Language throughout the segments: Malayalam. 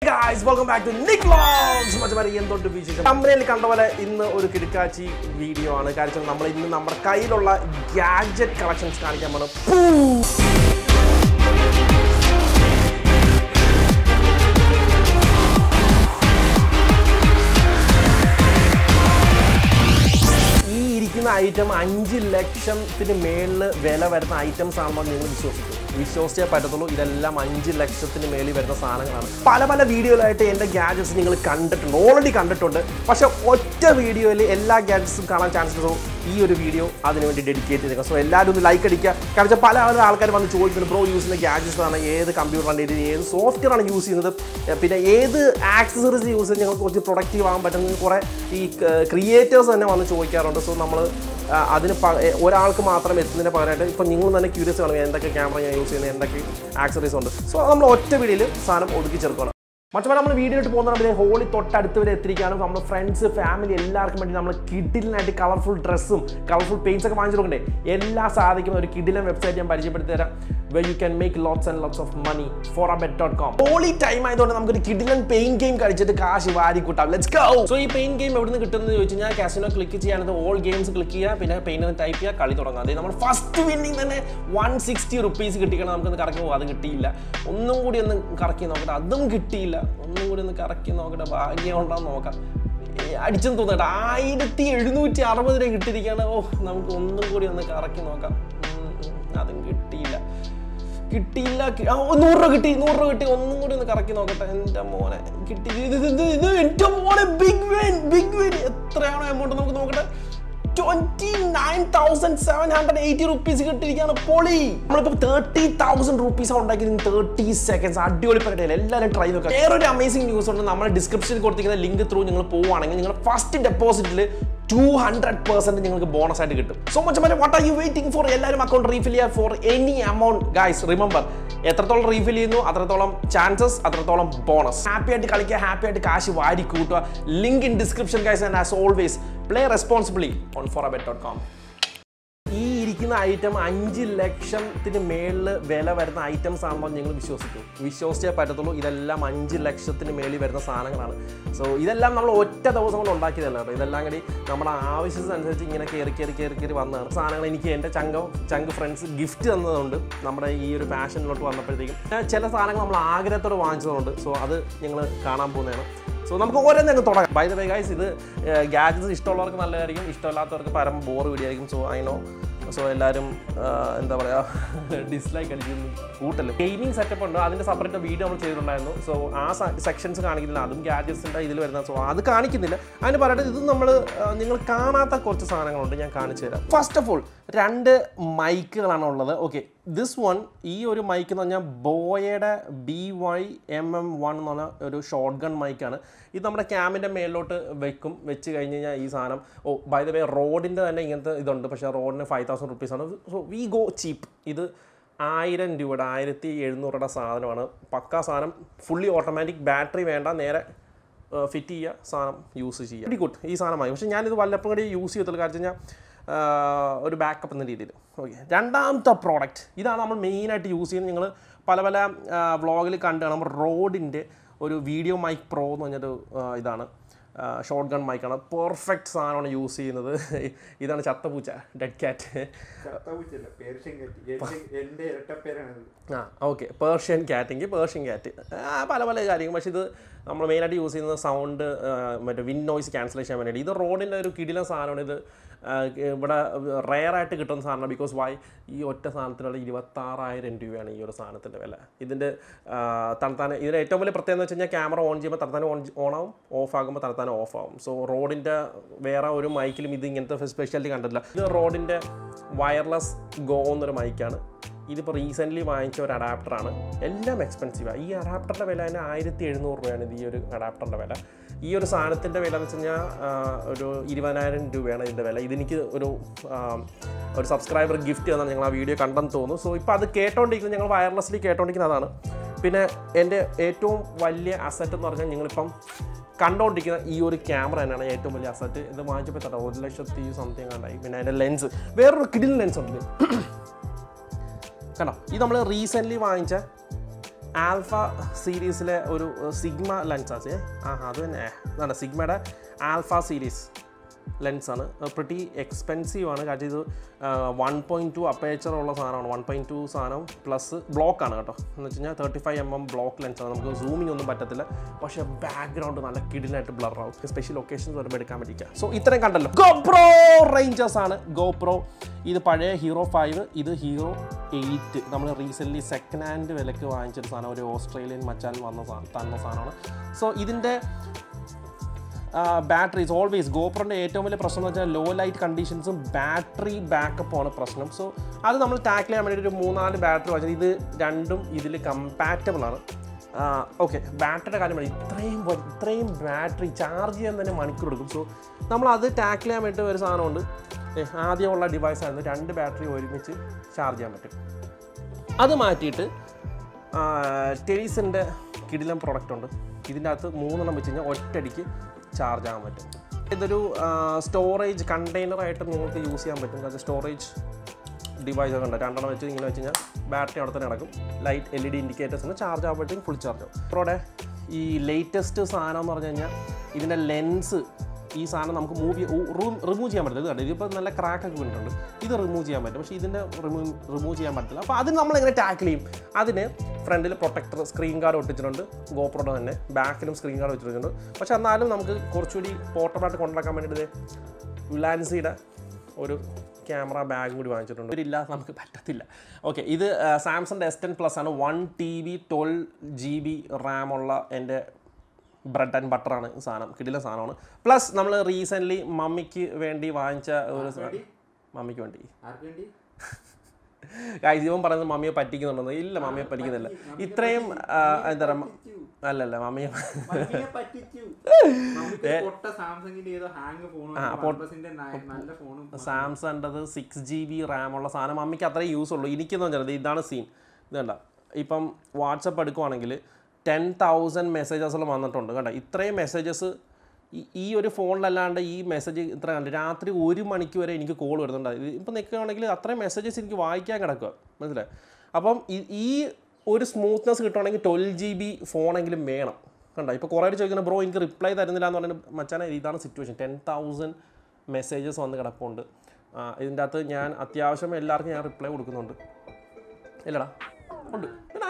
Guys welcome back to Nick vlogs മച്ചമാരെ എന്തൊട്ട് വിശേഷം കമ്പനിയിൽ കണ്ട പോലെ ഇന്ന് ഒരു കിടക്കാച്ചി വീഡിയോ ആണ് കാര്യം നമ്മൾ ഇന്ന് നമ്മുടെ കയ്യിലുള്ള ഗാഡ്ജറ്റ് കളക്ഷൻസ് കാണിക്കാൻ പോകണം ഈ ഇരിക്കുന്ന ഐറ്റം അഞ്ച് ലക്ഷത്തിന് മേളിൽ വില വരുന്ന ഐറ്റംസ് ആണെന്ന് നിങ്ങൾ വിശ്വസിക്കും വിശ്വസിച്ചേ പറ്റത്തുള്ളൂ ഇതെല്ലാം അഞ്ച് ലക്ഷത്തിന് മേളിൽ വരുന്ന സാധനങ്ങളാണ് പല പല വീഡിയോയിലായിട്ട് എൻ്റെ ഗാഡ്ജറ്റ്സ് നിങ്ങൾ കണ്ടിട്ടുണ്ട് ഓൾറെഡി കണ്ടിട്ടുണ്ട് പക്ഷേ ഒറ്റ വീഡിയോയിൽ എല്ലാ ഗാഡ്ജറ്റ്സും കാണാൻ ചാൻസ് സോ ഈ ഒരു വീഡിയോ അതിന് വേണ്ടി ഡെഡിക്കേറ്റ് ചെയ്തേക്കാം സോ എല്ലാവരും ഒന്ന് ലൈക്ക് അടിക്കുക കാരണം വെച്ചാൽ പല പല ആൾക്കാർ വന്ന് ചോദിക്കുന്നത് ബ്രോ യൂസ് ചെയ്യുന്ന ഗാഡ്ജറ്റ്സ് ആണ് ഏത് കമ്പ്യൂട്ടറാണ് ഇത് ഏത് സോഫ്റ്റ്വെയർ ആണ് യൂസ് ചെയ്യുന്നത് ഏഹ് പിന്നെ ഏത് ആക്സസറീസ് യൂസ് ചെയ്ത് ഞങ്ങൾക്ക് കുറച്ച് പ്രൊഡക്റ്റീവ് ആകാൻ പറ്റുന്ന കുറേ ഈ ക്രിയേറ്റേഴ്സ് തന്നെ വന്ന് ചോദിക്കാറുണ്ട് സോ നമ്മൾ അതിന് പ- ഏ, ഒരാൾക്ക് മാത്രം എത്തുന്നതിന് പകരമായിട്ട് ഇപ്പം നിങ്ങൾ തന്നെ ക്യൂരിയസ് കാണും എന്തൊക്കെ ക്യാമറ ഞാൻ യൂസ് ചെയ്യുന്നത് എന്തൊക്കെ ആക്സറീസ് ഉണ്ട് സോ നമ്മൾ ഒറ്റ വീഡിയോയിൽ സാധനം ഒതുക്കി ചേർക്കണം മറ്റേ നമ്മൾ വീഡിയോ ഇട്ട് പോകുന്ന ഹോളി തൊട്ടടുത്ത് വരെ എത്തിരിക്കുകയാണ് നമ്മുടെ ഫ്രണ്ട്സ് ഫാമിലി എല്ലാവർക്കും വേണ്ടി നമ്മൾ കിഡിലിനായിട്ട് കളർഫുൾ ഡ്രസ്സും കളർഫുൾ പെയിൻസ് ഒക്കെ വാങ്ങിച്ചു കൊടുക്കണ്ടേ എല്ലാം സാധിക്കുന്ന ഒരു കിഡിലൻ വെബ്സൈറ്റ് ഞാൻ പരിചയപ്പെടുത്തി തരാം way you can make lots and lots of money four a bet dot com Holi time ആയതുകൊണ്ട് നമുക്കൊരു കിഡിലൻ പെയിൻ ഗെയിം കളിച്ചിട്ട് കാശ് വാരി കൂട്ടാം ലെറ്റ്സ് ഗോ സോ ഈ പെയിൻ ഗെയിം എവിടെ നിന്ന് കിട്ടുന്നത് ചോദിച്ചു കഴിഞ്ഞാൽ കാസിനോ ക്ലിക്ക് ചെയ്യാനത് ഓൾ ഗെയിംസ് ക്ലിക്ക് ചെയ്യുക പിന്നെ പെയിൻ ടൈപ്പ് ചെയ്യുക കളി തുടങ്ങുക അതായത് നമ്മൾ ഫസ്റ്റ് വിന്നിങ് തന്നെ വൺ സിക്സ്റ്റി റുപ്പീസ് കിട്ടിക്കണം നമുക്കൊന്ന് കറക്കി പോകും അത് കിട്ടിയില്ല ഒന്നും കൂടി ഒന്ന് കറക്കി നോക്കട്ടെ അതും കിട്ടിയില്ല ഒന്നും കൂടി ഒന്ന് കറക്കി നോക്കട്ടെ ഭാഗ്യം ഉണ്ടോന്ന് നോക്കാം ഏ, അടിച്ചെന്ന് തോന്നട്ടെ ആയിരത്തി എഴുന്നൂറ്റി അറുപത് രൂപ കിട്ടിയിരിക്കുകയാണ് ഓ നമുക്ക് ഒന്നും കൂടി ഒന്ന് കറക്കി നോക്കാം ഉം, ഉം, അതും കിട്ടിയില്ല കിട്ടിയില്ല കി- ആ, ഓ, നൂറ് രൂപ കിട്ടി നൂറ് രൂപ കിട്ടി ഒന്നും കൂടി ഒന്ന് കറക്കി നോക്കട്ടെ എൻ്റെ മോനെ കിട്ടി ഇത് ഇത് ഇത് ഇത് എൻ്റെ മോനെ ബിഗ് വെൻ ബിഗ് വെൻ എത്രയാണോ എമൗണ്ട് നമുക്ക് നോക്കട്ടെ twenty nine thousand seven hundred eighty rupees കിട്ടിയിരിക്കുകയാണ് പൊളി നമ്മളിപ്പോൾ തേർട്ടി തൗസൻഡ് റുപ്പീസ് ഉണ്ടാക്കിയത് തേർട്ടി സെക്കൻഡ്സ് അടിപൊളി പരിപാടിയല്ല എല്ലാവരും ട്രൈ നോക്കുക വേറൊരു അമേസിംഗ് ന്യൂസ് ഉണ്ട് നമ്മൾ ഡിസ്ക്രിപ്ഷനിൽ കൊടുത്തിരിക്കുന്ന ലിങ്ക് ത്രൂ നിങ്ങൾ പോവുകയാണെങ്കിൽ നിങ്ങൾ ഫസ്റ്റ് ഡെപ്പോസിറ്റിൽ ടു ഹൺഡ്രഡ് പെർസെന്റ് നിങ്ങൾക്ക് ബോണസ് ആയിട്ട് കിട്ടും സോ മച്ച് മറ്റേ what are you waiting for എല്ലാവരും അക്കൗണ്ട് റീഫിൽ ചെയ്യുക for any amount guys remember എത്രത്തോളം റീഫിൽ ചെയ്യുന്നു അത്രത്തോളം ചാൻസസ് അത്രത്തോളം ബോണസ് ഹാപ്പി ആയിട്ട് കളിക്കുക ഹാപ്പി ആയിട്ട് കാശ് വാരി കൂട്ടുക link in description guys and as always play responsibly on four bet dot com ഈ ഇരിക്കുന്ന ഐറ്റം അഞ്ച് ലക്ഷത്തിന് മേളിൽ വില വരുന്ന ഐറ്റംസ് ആണെന്ന് നിങ്ങൾ വിശ്വസിക്കും വിശ്വസിച്ചേ പറ്റത്തുള്ളൂ ഇതെല്ലാം അഞ്ച് ലക്ഷത്തിന് മേളിൽ വരുന്ന സാധനങ്ങളാണ് സോ ഇതെല്ലാം നമ്മൾ ഒറ്റ ദിവസം കൊണ്ട് ഉണ്ടാക്കിയതല്ല കേട്ടോ ഇതെല്ലാം കൂടി നമ്മുടെ ആവശ്യത്തിനനുസരിച്ച് ഇങ്ങനെ കയറി കയറി കയറി കയറി വന്നതാണ് സാധനങ്ങൾ എനിക്ക് എൻ്റെ ചങ്ക ചങ്ക് ഫ്രണ്ട്സ് ഗിഫ്റ്റ് തന്നതുകൊണ്ട് നമ്മുടെ ഈ ഒരു പാഷനിലോട്ട് വന്നപ്പോഴത്തേക്കും ഞാൻ ചില സാധനങ്ങൾ നമ്മൾ ആഗ്രഹത്തോടെ വാങ്ങിച്ചതുകൊണ്ട് സോ അത് ഞങ്ങൾ കാണാൻ പോകുന്നതാണ് സോ നമുക്ക് ഓരോന്നും അങ്ങ് തുടങ്ങാം ബൈ ദ വേ ഗൈസ് ഇത് ഗാഡ്ജറ്റ്സ് ഇഷ്ടമുള്ളവർക്ക് നല്ലതായിരിക്കും ഇഷ്ടമില്ലാത്തവർക്ക് പരം ബോർ വീഡിയായിരിക്കും സോ ഐ നോ സോ എല്ലാവരും ആ, എന്താ പറയുക ഡിസ്ലൈക്ക് അടിക്കുന്നു കൂട്ടല്ലോ ഗെയിമിംഗ് സെറ്റപ്പ് ഉണ്ട് അതിൻ്റെ സെപ്പറേറ്റ് വീഡിയോ നമ്മൾ ചെയ്തിട്ടുണ്ടായിരുന്നു സോ ആ സെക്ഷൻസ് കാണിക്കുന്നില്ല അതും ഗാഡ്ജറ്റ്സിൻ്റെ ഇതിൽ വരുന്ന സോ അത് കാണിക്കുന്നില്ല അതിന് പറയട്ടെ ഇത് നമ്മൾ നിങ്ങൾ കാണാത്ത കുറച്ച് സാധനങ്ങളുണ്ട് ഞാൻ കാണിച്ചു തരാം ഫസ്റ്റ് ഓഫ് ഓൾ രണ്ട് മൈക്കുകളാണ് ഉള്ളത് ഓക്കെ ദിസ് വൺ ഈ ഒരു മൈക്ക് എന്ന് പറഞ്ഞാൽ ബോയയുടെ B Y M M one എന്ന് പറഞ്ഞ ഒരു ഷോർട്ട് ഗൺ മൈക്കാണ് ഇത് നമ്മുടെ ക്യാമിൻ്റെ മേളിലോട്ട് വെക്കും വെച്ച് കഴിഞ്ഞ് കഴിഞ്ഞാൽ ഈ സാധനം ഓ ബൈ ദ വേ റോഡിൻ്റെ തന്നെ ഇങ്ങനത്തെ ഇതുണ്ട് പക്ഷേ റോഡിന് ഫൈവ് തൗസൻഡ് റുപ്പീസാണ് സോ വി ഗോ ചീപ്പ് ഇത് ആയിരം രൂപയുടെ ആയിരത്തി എഴുന്നൂറുടെ സാധനമാണ് പക്കാ സാധനം ഫുള്ളി ഓട്ടോമാറ്റിക് ബാറ്ററി വേണ്ട നേരെ ഫിറ്റ് ചെയ്യുക സാധനം യൂസ് ചെയ്യുക വെരി ഗുഡ് ഈ സാധനമായി പക്ഷേ ഞാനിത് വല്ലപ്പോഴും കൂടി യൂസ് ചെയ്യത്തുള്ളൂ കാരണം വെച്ച് കഴിഞ്ഞാൽ ആഹ്, ഒരു ബാക്കപ്പ് എന്ന രീതിയിൽ ഓക്കെ രണ്ടാമത്തെ പ്രോഡക്റ്റ് ഇതാണ് നമ്മൾ മെയിനായിട്ട് യൂസ് ചെയ്യുന്നത് നിങ്ങൾ പല പല വ്ളോഗിൽ കണ്ടാണ് നമ്മൾ റോഡിൻ്റെ ഒരു വീഡിയോ മൈക്ക് പ്രോ എന്ന് പറഞ്ഞൊരു ആഹ്, ഇതാണ് ഷോർട്ട് ഗൺ മൈക്കാണ് പെർഫെക്റ്റ് സാധനമാണ് യൂസ് ചെയ്യുന്നത് ഇതാണ് ചത്തപൂച്ച ഡെഡ് ക്യാറ്റ് ചത്തപൂച്ചല്ല പേർഷ്യൻ കാറ്റ് എന്റെ എന്റെ ഇരട്ടപ്പേരാണത് ആ ഓക്കെ പേർഷ്യൻ ക്യാറ്റെങ്കിൽ പേർഷ്യൻ ക്യാറ്റ് പല പല കാര്യങ്ങൾ പക്ഷേ ഇത് നമ്മൾ മെയിനായിട്ട് യൂസ് ചെയ്യുന്നത് സൗണ്ട് മറ്റേ വിൻ നോയ്സ് ക്യാൻസലേഷൻ ചെയ്യാൻ വേണ്ടിയിട്ട് ഇത് റോഡിൻ്റെ ഒരു കിടിലൻ സാധനമാണ് ഇത് ആ, ഇവിടെ റെയറായിട്ട് കിട്ടുന്ന സാധനമാണ് ബിക്കോസ് വൈ ഈ ഒറ്റ സാധനത്തിനുള്ള ഇരുപത്താറായിരം രൂപയാണ് ഈ ഒരു സാധനത്തിൻ്റെ വില ഇതിൻ്റെ തണുത്താൻ ഇതിൻ്റെ ഏറ്റവും വലിയ പ്രത്യേകത എന്ന് വെച്ച് കഴിഞ്ഞാൽ ക്യാമറ ഓൺ ചെയ്യുമ്പോൾ തണുത്താൻ ഓൺ ഓൺ ആവും ഓഫ് ആകുമ്പോൾ തണുത്താൻ ഓഫ് ആവും സോ റോഡിൻ്റെ വേറെ ഒരു മൈക്കിലും ഇത് ഇങ്ങനത്തെ സ്പെഷ്യാലിറ്റി കണ്ടിട്ടില്ല ഇത് റോഡിൻ്റെ വയർലെസ് ഗോ എന്നൊരു മൈക്കാണ് ഇതിപ്പോൾ റീസെൻ്റ്ലി വാങ്ങിച്ച ഒരു അഡാപ്റ്ററാണ് എല്ലാം എക്സ്പെൻസീവാണ് ഈ അഡാപ്റ്ററിൻ്റെ വില തന്നെ ആയിരത്തി എഴുന്നൂറ് രൂപയാണ് ഇത് ഈ ഒരു അഡാപ്റ്ററിൻ്റെ വില ഈ ഒരു സാധനത്തിൻ്റെ വില എന്ന് വെച്ച് കഴിഞ്ഞാൽ ആ, ഒരു ഇരുപതിനായിരം രൂപയാണ് ഇതിൻ്റെ വില ഇതെനിക്ക് ഒരു ആ, ഒരു സബ്സ്ക്രൈബർ ഗിഫ്റ്റ് തന്നാണ് ഞങ്ങൾ ആ വീഡിയോ കണ്ടെന്ന് തോന്നുന്നു സോ ഇപ്പോൾ അത് കേട്ടോണ്ടിരിക്കുന്നത് ഞങ്ങൾ വയർലെസ്ലി കേട്ടോണ്ടിരിക്കുന്നതാണ് പിന്നെ എൻ്റെ ഏറ്റവും വലിയ അസറ്റ് എന്ന് പറഞ്ഞാൽ ഞങ്ങളിപ്പം കണ്ടോണ്ടിരിക്കുന്ന ഈ ഒരു ക്യാമറ തന്നെയാണ് ഏറ്റവും വലിയ അസറ്റ് ഇത് വാങ്ങിച്ചപ്പോൾ തട്ടോ ഒരു ലക്ഷത്തി സംതിങ് കണ്ടായി പിന്നെ അതിൻ്റെ ലെൻസ് വേറൊരു കിഡിൽ ലെൻസ് ഉണ്ട് ഇത്. കണ്ടോ ഇത് നമ്മൾ റീസെൻ്റ്ലി വാങ്ങിച്ച ആൽഫ സീരീസിലെ ഒരു സിഗ്മ ലെൻസാസ് ആ അത് തന്നെ അതാണ് സിഗ്മയുടെ ആൽഫ സീരീസ് ലെൻസാണ് പ്രിറ്റി എക്സ്പെൻസീവ് ആണ് കാര്യം ഇത് വൺ പോയിൻറ്റ് ടു അപ്പേച്ചർ ഉള്ള സാധനമാണ് വൺ പോയിൻറ്റ് ടു സാധനം പ്ലസ് ബ്ലോക്ക് ആണ് കേട്ടോ എന്ന് വെച്ച് കഴിഞ്ഞാൽ thirty five M M block ലെൻസാണ് നമുക്ക് സൂമിംഗ് ഒന്നും പറ്റത്തില്ല പക്ഷേ ബാക്ക്ഗ്രൗണ്ട് നല്ല കിടിലായിട്ട് ബ്ലർ ആവും സ്പെഷ്യൽ ഒക്കേഷൻസ് വരുമ്പോൾ എടുക്കാൻ പറ്റില്ല സോ ഇത്രയും കണ്ടല്ലോ ഗോപ്രോ റേഞ്ചേഴ്സ് ആണ് ഗോപ്രോ ഇത് പഴയ ഹീറോ ഫൈവ് ഇത് ഹീറോ എയ്റ്റ് നമ്മൾ റീസെൻ്റ്ലി സെക്കൻഡ് ഹാൻഡ് വിലക്ക് വാങ്ങിച്ചൊരു സാധനം ഒരു ഓസ്ട്രേലിയൻ മച്ചാൻ വന്ന സാ- തന്ന സാധനമാണ് സോ ഇതിൻ്റെ ബാറ്ററീസ് ഓൾവേസ് ഗോപ്രോൻ്റെ ഏറ്റവും വലിയ പ്രശ്നം എന്ന് വെച്ചാൽ ലോ ലൈറ്റ് കണ്ടീഷൻസും ബാറ്ററി ബാക്കപ്പുമാണ് പ്രശ്നം സോ അത് നമ്മൾ ടാക്കിൾ ചെയ്യാൻ വേണ്ടി ഒരു മൂന്നാല് ബാറ്ററി വാങ്ങിച്ചത് ഇത് രണ്ടും ഇതിൽ കമ്പാറ്റബിൾ ആണ് ഓക്കെ ബാറ്ററിയുടെ കാര്യം പറയും ഇത്രയും വ- ഇത്രയും ബാറ്ററി ചാർജ് ചെയ്യാൻ തന്നെ മണിക്കൂർ എടുക്കും സോ നമ്മൾ അത് ടാക്കിൾ ചെയ്യാൻ വേണ്ടി ഒരു സാധനമുണ്ട് ഏ, ആദ്യമുള്ള ഡിവൈസ് ആയിരുന്നു രണ്ട് ബാറ്ററി ഒരുമിച്ച് ചാർജ് ചെയ്യാൻ പറ്റും അത് മാറ്റിയിട്ട് ടെലീസിൻ്റെ കിടിലം പ്രോഡക്റ്റ് ഉണ്ട് ഇതിൻ്റെ അകത്ത് മൂന്നെണ്ണം വെച്ച് കഴിഞ്ഞാൽ ഒറ്റയടിക്ക് ചാർജ് ആകാൻ പറ്റും ഇതൊരു സ്റ്റോറേജ് കണ്ടെയ്നറായിട്ട് നിങ്ങൾക്ക് യൂസ് ചെയ്യാൻ പറ്റും കാരണം സ്റ്റോറേജ് ഡിവൈസ് ഒക്കെ ഉണ്ട് രണ്ടെണ്ണം വെച്ച് ഇങ്ങനെ വെച്ച് കഴിഞ്ഞാൽ ബാറ്ററി അവിടെ തന്നെ നടക്കും ലൈറ്റ് എൽ ഇ ഡി ഇൻഡിക്കേറ്റേഴ്സിന് ചാർജ് ആകുമ്പോഴത്തേക്കും ഫുൾ ചാർജ് ആവും ഇപ്പോടെ ഈ ലേറ്റസ്റ്റ് സാധനം എന്ന് പറഞ്ഞു കഴിഞ്ഞാൽ ഇതിൻ്റെ ലെൻസ് ഈ സാധനം നമുക്ക് മൂവ് റിമൂവ് ചെയ്യാൻ പറ്റില്ല ഇത് കണ്ടോ ഇതിപ്പോൾ നല്ല ക്രാക്ക് ഒക്കെ വീണിട്ടുണ്ട് ഇത് റിമൂവ് ചെയ്യാൻ പറ്റും പക്ഷേ ഇതിൻ്റെ റിമൂവ് റിമൂവ് ചെയ്യാൻ പറ്റില്ല അപ്പോൾ അത് നമ്മൾ എങ്ങനെ ടാക്കിൾ ചെയ്യും അതിന് ഫ്രണ്ടിൽ പ്രൊട്ടക്ടർ സ്ക്രീൻ ഗാർഡ് ഒട്ടിച്ചിട്ടുണ്ട് ഗോപ്രോയുടെ തന്നെ ബാക്കിലും സ്ക്രീൻ ഗാർഡ് വെച്ചിട്ടുണ്ട് പക്ഷേ എന്നാലും നമുക്ക് കുറച്ചുകൂടി പോർട്ടബിളായിട്ട് കൊണ്ടുനടക്കാൻ വേണ്ടിയിട്ട് ഉലാൻസിയുടെ ഒരു ക്യാമറ ബാഗ് കൂടി വാങ്ങിച്ചിട്ടുണ്ട് ഇതില്ലാതെ നമുക്ക് പറ്റത്തില്ല ഓക്കെ ഇത് സാംസങ് എസ് ടെൻ പ്ലസ് ആണ് one T B twelve G B റാമുള്ള എൻ്റെ ബ്രെഡ് ആൻഡ് ബട്ടറാണ് ഈ സാധനം കിടില സാധനമാണ് പ്ലസ് നമ്മൾ റീസെൻ്റ്ലി മമ്മിക്ക് വേണ്ടി വാങ്ങിച്ച ഒരു സാ- മമ്മിക്ക് വേണ്ടി ആർക്ക് വേണ്ടി ഗായ്സ് ഇവൻ പറയുന്നത് മമ്മിയെ പറ്റിക്കുന്നുണ്ടെന്ന് ഇല്ല മമ്മിയെ പറ്റിക്കുന്നില്ല ഇത്രയും ആ, എന്താ പറയുക അല്ലല്ല മമ്മിയെ മമ്മിയെ പറ്റിച്ചു നമുക്ക് പൊട്ട സാംസങ്ങിന്റെ ഏതോ ഹാങ് ഫോണും വൺപ്ലസിന്റെ നല്ല ഫോണും സാംസങ്ങിൻ്റെത് സിക്സ് ജി ബി റാമുള്ള സാധനം മമ്മിക്ക് അത്രേ യൂസ് ഉള്ളൂ എനിക്കെന്ന് വെച്ചാൽ ഇതാണ് സീൻ ഇത് കണ്ട ഇപ്പം വാട്സപ്പ് എടുക്കുവാണെങ്കിൽ ടെൻ തൗസൻഡ് മെസ്സേജസ് വന്നിട്ടുണ്ട് കണ്ട ഇത്രയും മെസ്സേജസ് ഈ ഒരു ഫോണിലല്ലാണ്ട് ഈ മെസ്സേജ് ഇത്ര കണ്ട് രാത്രി ഒരു മണിക്ക് വരെ എനിക്ക് കോൾ വരുന്നുണ്ട് ഇത് ഇപ്പം നിൽക്കുകയാണെങ്കിൽ അത്രയും മെസ്സേജസ് എനിക്ക് വായിക്കാൻ കിടക്കുക മനസ്സിലായി അപ്പം ഈ- ഈ ഒരു സ്മൂത്ത്നെസ് കിട്ടുവാണെങ്കിൽ ട്വൽവ് ജി ബി ഫോണെങ്കിലും വേണം കണ്ട ഇപ്പോൾ കുറേ പേര് ചോദിക്കുന്നത് ബ്രോ എനിക്ക് റിപ്ലൈ തരുന്നില്ല എന്ന് പറഞ്ഞിട്ട് മച്ചാനെ ഇതാണ് സിറ്റുവേഷൻ ടെൻ തൗസൻഡ് മെസ്സേജസ് വന്ന് കിടപ്പുണ്ട് ആ, ഇതിൻ്റെ അകത്ത് ഞാൻ അത്യാവശ്യം എല്ലാവർക്കും ഞാൻ റിപ്ലൈ കൊടുക്കുന്നുണ്ട് ഇല്ലടാ ഉണ്ട്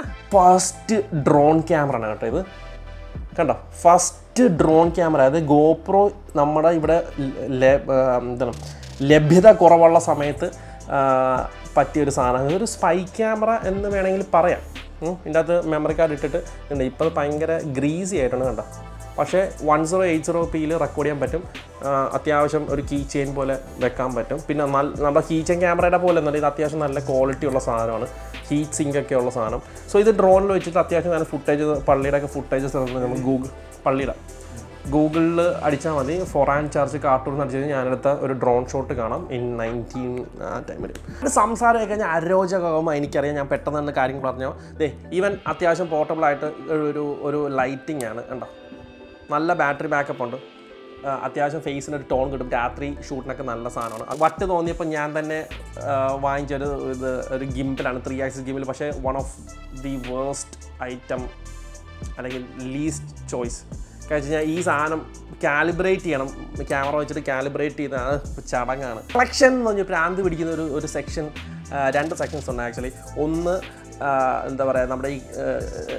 ഫസ്റ്റ് ഡ്രോൺ ക്യാമറ ആണ് കേട്ടോ ഇത് കണ്ടോ ഫസ്റ്റ് ഡ്രോൺ ക്യാമറ അതായത് ഗോപ്രോ നമ്മുടെ ഇവിടെ ല- ആ, എന്താണ് ലഭ്യത കുറവുള്ള സമയത്ത് ആ, പറ്റിയൊരു സാധനം ഇതൊരു സ്പൈ ക്യാമറ എന്ന് വേണമെങ്കിൽ പറയാം ഉം, ഇതിൻ്റെ അകത്ത് മെമ്മറി കാർഡ് ഇട്ടിട്ട് ഉണ്ട് ഇപ്പോൾ ഭയങ്കര ഗ്രീസി ആയിട്ടാണ് കണ്ടോ പക്ഷേ വൺ സീറോ എയ്റ്റ് സീറോ പിയിൽ റെക്കോർഡ് ചെയ്യാൻ പറ്റും ആ, അത്യാവശ്യം ഒരു കീ ചെയിൻ പോലെ വെക്കാൻ പറ്റും പിന്നെ നല്ല നമ്മുടെ കീ ചെയിൻ ക്യാമറയുടെ പോലെ എന്നല്ല ഇത് അത്യാവശ്യം നല്ല ക്വാളിറ്റി ഉള്ള സാധനമാണ് ഹീറ്റ് സിങ്ക് ഒക്കെ ഉള്ള സാധനം സോ ഇത് ഡ്രോണിൽ വെച്ചിട്ട് അത്യാവശ്യം നല്ല ഫുട്ടേജ് പള്ളിയുടെ ഒക്കെ ഫുട്ടേജസ് നമ്മൾ ഗൂഗിൾ പള്ളിയുടെ ഗൂഗിളിൽ അടിച്ചാൽ മതി ഫോർ ആൻഡ് ചാർജ് കാർട്ടൂൺ എന്ന് അടിച്ചാൽ ഞാനെടുത്ത ഒരു ഡ്രോൺ ഷോട്ട് കാണാം ഇൻ നയൻറ്റീൻ ആ ടൈമിൽ സംസാരമൊക്കെ കഴിഞ്ഞാൽ അരോചകമാകുമ്പോൾ എനിക്കറിയാം ഞാൻ പെട്ടെന്ന് തന്നെ കാര്യം പറഞ്ഞു ദേ ഈവൻ അത്യാവശ്യം പോർട്ടബിൾ ആയിട്ട് ഒരു ഒരു ലൈറ്റിംഗ് ആണ് കണ്ടോ നല്ല ബാറ്ററി ബാക്കപ്പ് ഉണ്ട് ആ, അത്യാവശ്യം ഫേസിന് ഒരു ടോൺ കിട്ടും രാത്രി ഷൂട്ടിനൊക്കെ നല്ല സാധനമാണ് അത് വട്ട് തോന്നിയപ്പോൾ ഞാൻ തന്നെ ആ, വാങ്ങിച്ചൊരു ഇത് ഒരു ഗിംപിലാണ് ത്രീ ആക്സിസ് ഗിംപിൽ പക്ഷേ one of the waste item അല്ലെങ്കിൽ ലീസ്റ്റ് ചോയ്സ് കാരണം കഴിഞ്ഞാൽ ഈ സാധനം കാലിബ്രേറ്റ് ചെയ്യണം ക്യാമറ വെച്ചിട്ട് കാലിബ്രേറ്റ് ചെയ്ത അത് ചടങ്ങാണ് കളക്ഷൻ എന്ന് പറഞ്ഞാൽ പ്രാന്ത് പിടിക്കുന്ന ഒരു ഒരു സെക്ഷൻ രണ്ട് സെക്ഷൻസ് ഉണ്ട് ആക്ച്വലി ഒന്ന് ആ, എന്താ പറയുക നമ്മുടെ ഈ ആ,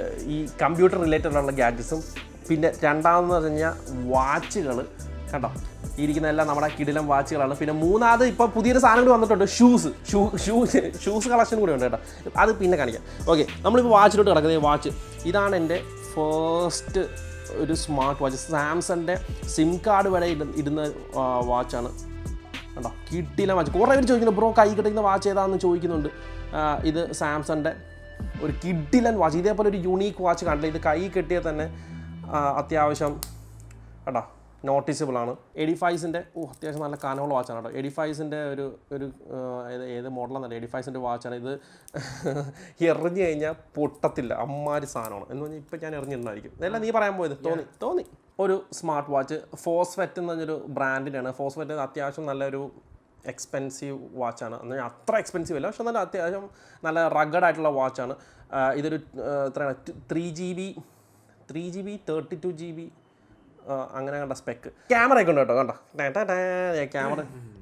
ഈ കമ്പ്യൂട്ടർ റിലേറ്റഡ് ആയിട്ടുള്ള ഗാഡ്ജറ്റ്സും പിന്നെ രണ്ടാമെന്ന് പറഞ്ഞു കഴിഞ്ഞാൽ വാച്ചുകൾ കണ്ടോ ഈ ഇരിക്കുന്ന എല്ലാം നമ്മുടെ കിടിലം വാച്ചുകളാണ് പിന്നെ മൂന്നാമത് ഇപ്പോൾ പുതിയൊരു സാധനം കൂടി വന്നിട്ടുണ്ട് shoes shoe shoes shoes collection കൂടി ഉണ്ട് കേട്ടോ അത് പിന്നെ കാണിക്കാം ഓക്കെ നമ്മളിപ്പോൾ വാച്ചിലോട്ട് കിടക്കുന്നത് വാച്ച് ഇതാണ് എൻ്റെ ഫസ്റ്റ് ഒരു സ്മാർട്ട് വാച്ച് സാംസങ്ങിൻ്റെ സിം കാർഡ് വരെ ഇട ഇടുന്ന വാച്ചാണ് കണ്ടോ കിട്ടിയില്ല വാച്ച് കുറേ പേര് ചോദിക്കുന്നു ബ്രോ കൈ കിട്ടുന്ന വാച്ച് ഏതാണെന്ന് ചോദിക്കുന്നുണ്ട് ആ, ഇത് സാംസങ്ങിൻ്റെ ഒരു കിഡിലൻ വാച്ച് ഇതേപോലെ ഒരു യുണീക്ക് വാച്ച് കണ്ടില്ല ഇത് കൈ കെട്ടിയാൽ തന്നെ ആ, അത്യാവശ്യം കേട്ടോ നോട്ടീസബിൾ ആണ് എഡിഫൈസിൻ്റെ ഓ അത്യാവശ്യം നല്ല കനമുള്ള വാച്ചാണ് കേട്ടോ എഡിഫൈസിൻ്റെ ഒരു ഒരു ആ, ഏത് ഏത് മോഡലാണെന്നല്ല എഡിഫൈസിൻ്റെ വാച്ചാണ് ഇത് എറിഞ്ഞു കഴിഞ്ഞാൽ പൊട്ടത്തില്ല അമ്മാരി സാധനമാണ് എന്ന് പറഞ്ഞാൽ ഇപ്പം ഞാൻ എറിഞ്ഞിട്ടുണ്ടായിരിക്കും ഇതെല്ലാം നീ പറയാൻ പോയത് തോന്നി തോന്നി ഒരു സ്മാർട്ട് വാച്ച് ഫോസ്ഫെറ്റ് എന്ന് പറഞ്ഞൊരു ബ്രാൻഡിൻ്റെയാണ് ഫോസ്ഫെറ്റ് അത്യാവശ്യം നല്ലൊരു എക്സ്പെൻസീവ് വാച്ചാണ് എന്നാൽ അത്ര എക്സ്പെൻസീവ് അല്ല പക്ഷെ നല്ല അത്യാവശ്യം നല്ല റഗഡ് ആയിട്ടുള്ള വാച്ചാണ് ഇതൊരു ആ, എത്രയാണ് three G B three G B thirty two G B അങ്ങനെ കണ്ട സ്പെക്ക് ക്യാമറ ഒക്കെ ഉണ്ട് കേട്ടോ കണ്ടോ ക്യാമറ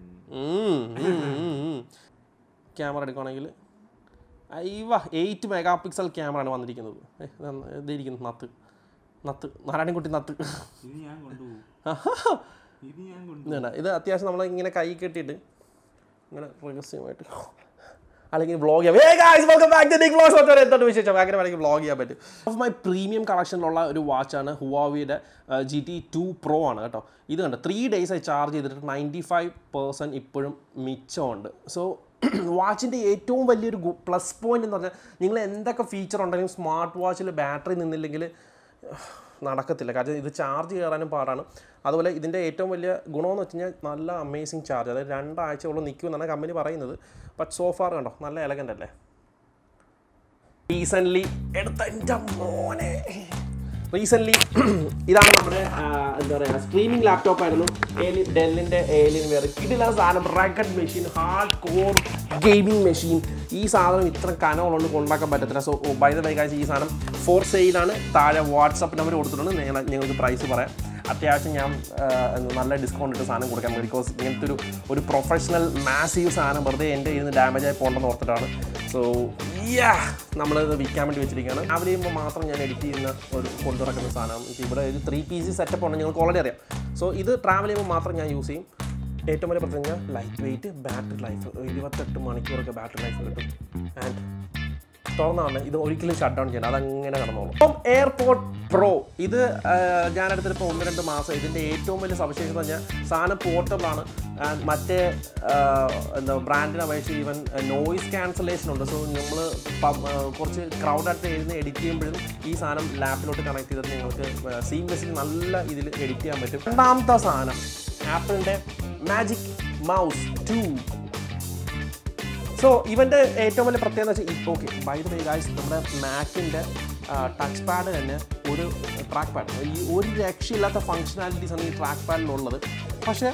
ക്യാമറ എടുക്കുകയാണെങ്കിൽ അയ്യവ എയ്റ്റ് മെഗാ പിക്സൽ ക്യാമറ ആണ് വന്നിരിക്കുന്നത് ഏ, ഇതാ- ഇതിരിക്കുന്നു നത്ത് നത്ത് നാരായണൻകുട്ടി നത്ത് ഇത് ഞാൻ കൊണ്ടുപോകും ഇത് ഞാൻ കൊണ്ടു ഇതാണ് ഇത് അത്യാവശ്യം നമ്മൾ ഇങ്ങനെ കൈ കെട്ടിയിട്ട് ഇങ്ങനെ രഹസ്യമായിട്ട് അല്ലെങ്കിൽ വ്ളോഗ് ചെയ്യാം ഏ guys welcome back to Nick vlogs ഒറ്റ എന്താണ് വിശേഷം അങ്ങനെ വേണമെങ്കിൽ വ്ളോഗ് ചെയ്യാൻ പറ്റും ഓഫ് മൈ പ്രീമിയം കളക്ഷനിലുള്ള ഒരു വാച്ചാണ് ഹുവാവിയുടെ ജി ടി ടു പ്രോ ആണ് കേട്ടോ ഇത് കണ്ട് ത്രീ ഡേയ്സ് ആയി ചാർജ് ചെയ്തിട്ട് നയൻറ്റി ഫൈവ് പേഴ്സൻറ്റ് ഇപ്പോഴും മിച്ചമുണ്ട് സോ വാച്ചിൻ്റെ ഏറ്റവും വലിയൊരു പ്ലസ് പോയിന്റ് എന്ന് പറഞ്ഞാൽ നിങ്ങൾ എന്തൊക്കെ ഫീച്ചർ ഉണ്ടെങ്കിലും സ്മാർട്ട് വാച്ചിൽ ബാറ്ററി നിന്നില്ലെങ്കിൽ നടക്കത്തില്ല കാരണം ഇത് ചാർജ് കയറാനും പാടാണ് അതുപോലെ ഇതിൻ്റെ ഏറ്റവും വലിയ ഗുണമെന്ന് വെച്ച് കഴിഞ്ഞാൽ നല്ല അമേസിങ് ചാർജ് അതായത് രണ്ടാഴ്ചയോളം നിൽക്കുമെന്നാണ് കമ്പനി പറയുന്നത് ബട്ട് സോഫാർ കണ്ടോ നല്ല എലഗൻ്റ് അല്ലേ റീസെൻ്റ്ലി എടുത്ത എൻ്റെ മോനെ റീസെൻ്റ്ലി ഇതാണ് നമ്മുടെ ആ, എന്താ പറയുക സ്ട്രീമിംഗ് ലാപ്ടോപ്പ് ആയിരുന്നു ഏലി ഡെല്ലിൻ്റെ ഏലിയൻ വേറെ കിടില സാധനം rugged machine hardcore gaming machine ഈ സാധനം ഇത്ര കനമുള്ളതുകൊണ്ട് കൊണ്ടാക്കാൻ പറ്റത്തില്ല സോ ബൈ ദ ബൈ കാഴ്ച ഈ സാധനം ഫോർ സെയിലാണ് താഴെ വാട്സപ്പ് നമ്പർ കൊടുത്തിട്ടുണ്ട് നിങ്ങൾ നിങ്ങൾക്ക് പ്രൈസ് പറയാം അത്യാവശ്യം ഞാൻ ആ, നല്ല ഡിസ്കൗണ്ട് ഇട്ട് സാധനം കൊടുക്കാൻ ബിക്കോസ് ഇങ്ങനത്തെ ഒരു ഒരു പ്രൊഫഷണൽ മാസീവ് സാധനം വെറുതെ എൻ്റെ ഇരുന്ന് ഡാമേജ് ആയി പോകണ്ടെന്ന് ഓർത്തിട്ടാണ് സോ യാ നമ്മളിത് വിൽക്കാൻ വേണ്ടി വെച്ചിരിക്കുകയാണ് രാവിലെ ചെയ്യുമ്പോൾ മാത്രം ഞാൻ എഡിറ്റ് ചെയ്യുന്ന ഒരു കൊണ്ടു നടക്കുന്ന സാധനം ഇത് ഇവിടെ ഒരു ത്രീ പി സി സെറ്റപ്പ് ഉണ്ട് നിങ്ങൾക്ക് ഓൾറെഡി അറിയാം സോ ഇത് ട്രാവൽ ചെയ്യുമ്പോൾ മാത്രം ഞാൻ യൂസ് ചെയ്യും ഏറ്റവും വലിയ പ്രത്യേകത ലൈറ്റ് വെയിറ്റ് ബാറ്ററി ലൈഫ് ഇരുപത്തെട്ട് മണിക്കൂറൊക്കെ ബാറ്ററി ലൈഫ് കിട്ടും ആൻഡ് തുറന്നാണ് ഇത് ഒരിക്കലും ഷട്ട് ഡൗൺ ചെയ്യണം അതങ്ങനെ കടന്നോളും അപ്പം എയർപോർട്ട് പ്രോ ഇത് ആ, ഞാൻ എടുത്തിട്ട് ഇപ്പോൾ ഒന്ന് രണ്ട് മാസം ഇതിൻ്റെ ഏറ്റവും വലിയ സവിശേഷത പറഞ്ഞാൽ സാധനം പോർട്ടബിൾ ആണ് And മറ്റേ ആ, എന്താ ബ്രാൻഡിനെ അപേക്ഷിച്ച് ഈവൻ നോയിസ് ക്യാൻസലേഷൻ ഉണ്ട് സോ നമ്മൾ കുറച്ച് ക്രൗഡായിട്ട് ഇരുന്ന് എഡിറ്റ് ചെയ്യുമ്പോഴും ഈ സാധനം ലാപ്പിലോട്ട് കണക്ട് ചെയ്തിട്ട് നിങ്ങൾക്ക് സീംലെസ്സിൽ നല്ല ഇതിൽ എഡിറ്റ് ചെയ്യാൻ പറ്റും രണ്ടാമത്തെ സാധനം ആപ്പിളിൻ്റെ മാജിക് മൗസ് ടു സോ ഇവൻ്റെ ഏറ്റവും വലിയ പ്രത്യേകത വെച്ചാൽ okay by the way guys നമ്മുടെ മാക്കിൻ്റെ ടച്ച് പാഡ് തന്നെ ഒരു ട്രാക്ക് പാഡ് ഈ ഒരു രക്ഷയില്ലാത്ത ഫങ്ഷനാലിറ്റീസ് ആണ് ഈ ട്രാക്ക് പാഡിലുള്ളത് പക്ഷേ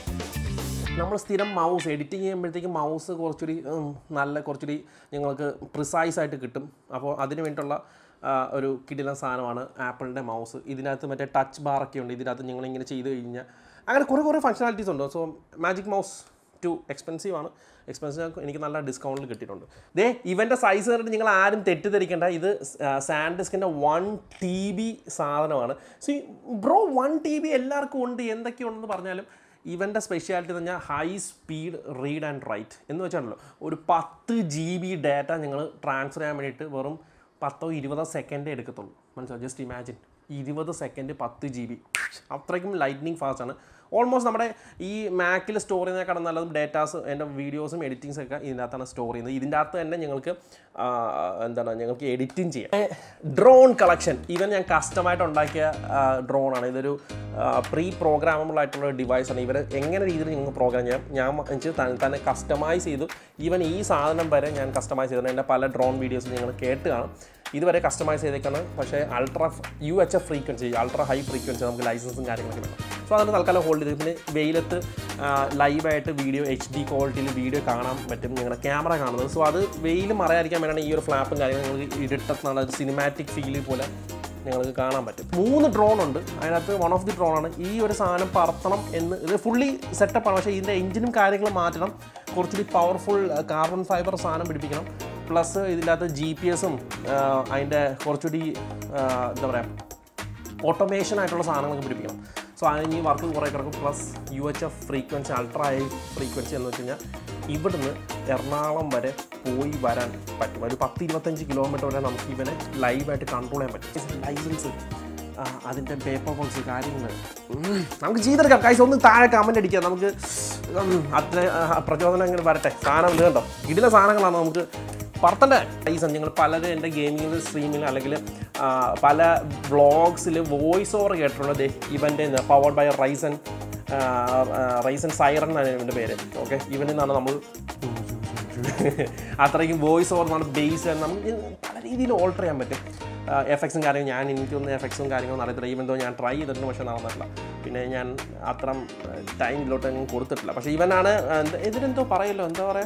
നമ്മൾ സ്ഥിരം മൗസ് എഡിറ്റിംഗ് ചെയ്യുമ്പോഴത്തേക്കും മൗസ് കുറച്ചുകൂടി ഉം, നല്ല കുറച്ചുകൂടി നിങ്ങൾക്ക് പ്രിസൈസ് ആയിട്ട് കിട്ടും അപ്പോൾ അതിന് വേണ്ടിയിട്ടുള്ള ആ, ഒരു കിടിലൻ സാധനമാണ് ആപ്പിളിൻ്റെ മൗസ് ഇതിനകത്ത് മറ്റേ ടച്ച് ബാറൊക്കെ ഉണ്ട് ഇതിനകത്ത് നിങ്ങളിങ്ങനെ ചെയ്ത് കഴിഞ്ഞാൽ അങ്ങനെ കുറേ കുറേ ഫങ്ഷനാലിറ്റീസ് ഉണ്ട് so magic mouse too expensive ആണ് എക്സ്പെൻസീവ് എനിക്ക് നല്ല ഡിസ്കൗണ്ടിൽ കിട്ടിയിട്ടുണ്ട് ദേ ഇവൻ്റെ സൈസ് കണ്ടിട്ട് നിങ്ങൾ ആരും തെറ്റിദ്ധരിക്കേണ്ട ഇത് സാൻഡിസ്കിൻ്റെ വൺ ടി ബി സാധനമാണ് see bro one T B എല്ലാവർക്കും ഉണ്ട് എന്തൊക്കെയുണ്ടെന്ന് പറഞ്ഞാലും ഇവൻ്റെ സ്പെഷ്യാലിറ്റി എന്ന് പറഞ്ഞാൽ high speed read and write എന്ന് വെച്ചാണല്ലോ ഒരു പത്ത് ജി ബി ഡാറ്റ നിങ്ങൾ ട്രാൻസ്ഫർ ചെയ്യാൻ വേണ്ടിയിട്ട് വെറും പത്തോ ഇരുപതോ സെക്കൻഡേ എടുക്കത്തുള്ളൂ മനസ്സിലാവും ജസ്റ്റ് ഇമാജിൻ ഇരുപത് സെക്കൻഡ് പത്ത് ജി ബി അത്രയ്ക്കും ലൈറ്റ്നിങ് ഫാസ്റ്റ് ആണ് ഓൾമോസ്റ്റ് നമ്മുടെ ഈ മാക്കിൽ സ്റ്റോർ ചെയ്യുന്നതിനേക്കാളും നല്ലതും ഡേറ്റാസ് എൻ്റെ വീഡിയോസും എഡിറ്റിങ്സ് ഒക്കെ ഇതിനകത്താണ് സ്റ്റോർ ചെയ്യുന്നത് ഇതിൻ്റെ അകത്ത് തന്നെ ഞങ്ങൾക്ക് ആ, എന്താണ് ഞങ്ങൾക്ക് എഡിറ്റിംഗ് ചെയ്യാം ഡ്രോൺ കളക്ഷൻ ഇവൻ ഞാൻ കസ്റ്റമായിട്ട് ഉണ്ടാക്കിയ ഡ്രോൺ ആണ് ഇതൊരു പ്രീ പ്രോഗ്രാമബിൾ ആയിട്ടുള്ള ഡിവൈസ് ആണ് ഇവർ എങ്ങനെ രീതിയിൽ നിങ്ങൾക്ക് പ്രോഗ്രാം ചെയ്യാം ഞാൻ എനിക്ക് തന്നെ തന്നെ കസ്റ്റമൈസ് ചെയ്തു ഈവൻ ഈ സാധനം വരെ ഞാൻ കസ്റ്റമൈസ് ചെയ്തിട്ടുണ്ട് എൻ്റെ പല ഡ്രോൺ വീഡിയോസ് നിങ്ങൾ കേട്ട് കാണും ഇതുവരെ കസ്റ്റമൈസ് ചെയ്തേക്കാണ് പക്ഷേ ultra U H F frequency ultra high frequency നമുക്ക് ലൈസൻസും കാര്യങ്ങളൊക്കെ വേണം സോ അതിന് തൽക്കാലം ഹോൾഡ് ചെയ്ത് പിന്നെ വെയിലത്ത് ലൈവായിട്ട് വീഡിയോ എച്ച് ഡി ക്വാളിറ്റിയിൽ വീഡിയോ കാണാൻ പറ്റും നിങ്ങളുടെ ക്യാമറ കാണുന്നത് സോ അത് വെയിൽ മറയാതിരിക്കാൻ വേണ്ടിയാണ് ഈ ഒരു ഫ്ലാപ്പും കാര്യങ്ങളും നിങ്ങൾക്ക് ഇരുട്ടത്തുള്ള ഒരു സിനിമാറ്റിക് ഫീലിൽ പോലെ നിങ്ങൾക്ക് കാണാൻ പറ്റും മൂന്ന് ഡ്രോൺ ഉണ്ട് അതിനകത്ത് വൺ ഓഫ് ദി ഡ്രോൺ ആണ് ഈ ഒരു സാധനം പറത്തണം എന്ന് ഇത് ഫുള്ളി സെറ്റപ്പാണ് പക്ഷേ ഇതിൻ്റെ എഞ്ചിനും കാര്യങ്ങളും മാറ്റണം കുറച്ചുകൂടി പവർഫുൾ കാർബൺ ഫൈബർ സാധനം പിടിപ്പിക്കണം പ്ലസ് ഇതിനകത്ത് ജി പി എസും അതിൻ്റെ കുറച്ചുകൂടി ആ, എന്താ പറയുക ഓട്ടോമേഷൻ ആയിട്ടുള്ള സാധനങ്ങളൊക്കെ പിടിപ്പിക്കണം സോ അതിന് ഈ വർക്ക് കുറേ കിടക്കും plus U H F frequency ultra high frequency എന്ന് വെച്ച് കഴിഞ്ഞാൽ ഇവിടുന്ന് എറണാകുളം വരെ പോയി വരാൻ പറ്റും ഒരു പത്ത് ഇരുപത്തഞ്ച് കിലോമീറ്റർ വരെ നമുക്ക് ഇവനെ ലൈവായിട്ട് കൺട്രോൾ ചെയ്യാൻ പറ്റും ലൈസൻസ് അതിൻ്റെ പേപ്പർ വർക്ക്സ് കാര്യങ്ങൾ ഉം, നമുക്ക് ചെയ്തെടുക്കാം കാഴ്ച ഒന്ന് താഴെ കമൻ്റ് അടിക്കാം നമുക്ക് ഉം, അത്ര ആ, പ്രചോദനം അങ്ങനെ വരട്ടെ സാധനം ഇത് കണ്ടോ ഇതിലെ സാധനങ്ങളാണ് നമുക്ക് പറത്തണ്ടേ റൈസൺ നിങ്ങൾ പലരും എൻ്റെ ഗെയിമിംഗ് സ്ട്രീമിൽ അല്ലെങ്കിൽ ആ, പല വ്ളോഗ്സിൽ വോയിസ് ഓവർ കേട്ടിട്ടുള്ളത് ഇവൻ്റെ powered by Ryzen Ryzen siren എന്നാണ് ഇവൻ്റെ പേര് ഓക്കെ ഇവനിൽ നിന്നാണ് നമ്മൾ അത്രയ്ക്കും വോയിസ് ഓവർ എന്നാണ് ബേസ് നമുക്ക് പല രീതിയിൽ ഓൾട്ടർ ചെയ്യാൻ പറ്റും എഫക്ട്സും കാര്യങ്ങളും ഞാൻ എനിക്കൊന്നും എഫക്ട്സും കാര്യങ്ങളും അറിയത്തില്ല ഈവൻ തോ ഞാൻ ട്രൈ ചെയ്തിട്ടുണ്ട് പക്ഷേ നടന്നിട്ടില്ല പിന്നെ ഞാൻ അത്രം ടൈമിലോട്ട് ഒന്നും കൊടുത്തിട്ടില്ല പക്ഷേ ഇവനാണ് എന്ത് ഇതിനെന്തോ പറയല്ലോ എന്താ പറയുക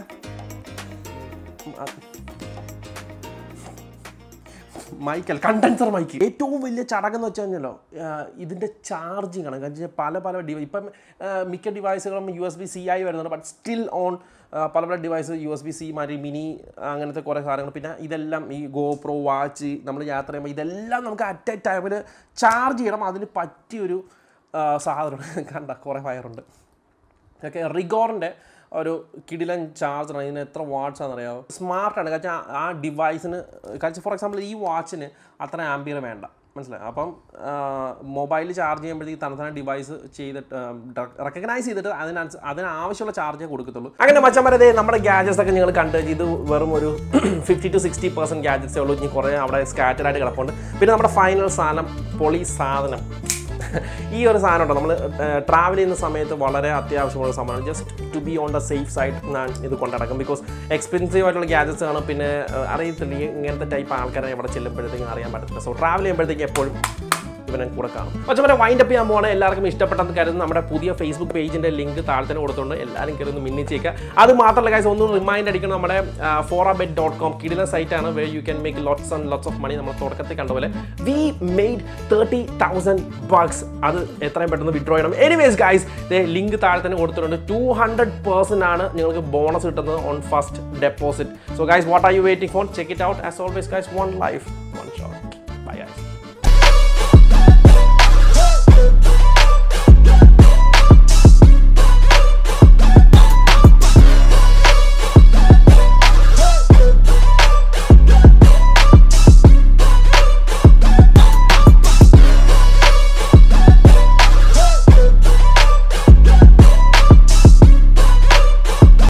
മൈക്കൽ കണ്ടൻസർ മൈക്ക് ഏറ്റവും വലിയ ചടങ്ങെന്ന് വെച്ച് കഴിഞ്ഞാലോ ഇതിൻ്റെ ചാർജിങ് ആണ് കാരണം വെച്ചാൽ പല പല ഡിവൈ ഇപ്പം ആ, മിക്ക ഡിവൈസുകളും യു എസ് ബി സി ആയി വരുന്നുണ്ട് ബട്ട് സ്റ്റിൽ ഓൺ പല പല device U S B C മാതിരി മിനി അങ്ങനത്തെ കുറേ സാധനങ്ങൾ പിന്നെ ഇതെല്ലാം ഈ ഗോപ്രോ വാച്ച് നമ്മൾ യാത്ര ചെയ്യുമ്പോൾ ഇതെല്ലാം നമുക്ക് അറ്റ് എ ടൈമിൽ ചാർജ് ചെയ്യണം അതിന് പറ്റിയൊരു ആ, സാധനം കണ്ട കുറേ വയറുണ്ട് ഓക്കെ റിഗോറിൻ്റെ ഒരു കിടിലൻ ചാർജറാണ് ഇതിന് എത്ര വാട്ട്സ് ആണെന്നറിയാമോ സ്മാർട്ടാണ് കാരണം ആ ഡിവൈസിന് കാരണം ഫോർ എക്സാമ്പിൾ ഈ വാച്ചിന് അത്ര ആംബിയർ വേണ്ട മനസ്സിലായി അപ്പം മൊബൈൽ ചാർജ് ചെയ്യുമ്പോഴത്തേക്ക് തനത്തന ഡിവൈസ് ചെയ്തിട്ട് റെക്കഗ്നൈസ് ചെയ്തിട്ട് അതിനനുസ അതിനാവശ്യമുള്ള ചാർജേ കൊടുക്കത്തുള്ളൂ അങ്ങനെ മച്ചന്മാരെ നമ്മുടെ ഗാജറ്റ്സ് ഒക്കെ നിങ്ങൾ കണ്ടു ഇത് വെറും ഒരു ഫിഫ്റ്റി ടു സിക്സ്റ്റി പെർസെൻറ്റ് ഗാജറ്റ്സേ ഉള്ളൂ ഇനി കുറേ അവിടെ സ്കാറ്റഡ് ആയിട്ട് കിടപ്പുണ്ട് പിന്നെ നമ്മുടെ ഫൈനൽ സാധനം പൊളി സാധനം ഈ ഒരു സാധനം ഉണ്ടോ നമ്മൾ ട്രാവൽ ചെയ്യുന്ന സമയത്ത് വളരെ അത്യാവശ്യമുള്ള സാധനമാണ് just to be on the safe side ഞാൻ ഇത് കൊണ്ടടക്കും ബിക്കോസ് എക്സ്പെൻസീവ് ആയിട്ടുള്ള ഗാജറ്റ്സ് ആണ് പിന്നെ ഏഹ്, അറിയത്തില്ല ഈ ഇങ്ങനത്തെ ടൈപ്പ് ആൾക്കാരെ ഇവിടെ ചെല്ലുമ്പോഴത്തേക്കും അറിയാൻ പറ്റത്തില്ല സോ ട്രാവൽ ചെയ്യുമ്പോഴത്തേക്കും എപ്പോഴും ഇവനെ കൂടെ കാണും പക്ഷേ വരെ വൈൻഡ് അപ്പ് ചെയ്യാൻ പോകണം എല്ലാവർക്കും ഇഷ്ടപ്പെട്ടെന്ന് കരുതുന്ന നമ്മുടെ പുതിയ ഫേസ്ബുക്ക് പേജിന്റെ ലിങ്ക് താഴെ തന്നെ കൊടുത്തുകൊണ്ട് എല്ലാവരും കയറി ഒന്ന് മിന്നിച്ചേക്കുക അത് മാത്രമല്ല കാര്യം ഒന്നും റിമൈൻഡ് അടിക്കണം നമ്മുടെ ഫോർ ബെറ്റ് ഡോട്ട് കോം കിടില സൈറ്റ് ആണ് way you can make lots and lots of money നമ്മൾ തുടക്കത്തിൽ കണ്ട പോലെ we made thirty thousand bucks അത് എത്രയും പെട്ടെന്ന് വിഡ്രോ ചെയ്യണം എനിവേസ് ഗൈസ് ലിങ്ക് താഴെ തന്നെ കൊടുത്തിട്ടുണ്ട് ടു ഹൺഡ്രഡ് പേഴ്സൻ്റ് ആണ് നിങ്ങൾക്ക് ബോണസ് കിട്ടുന്നത് on first deposit so guys what are you waiting for check it out as always guys one life one shot bye guys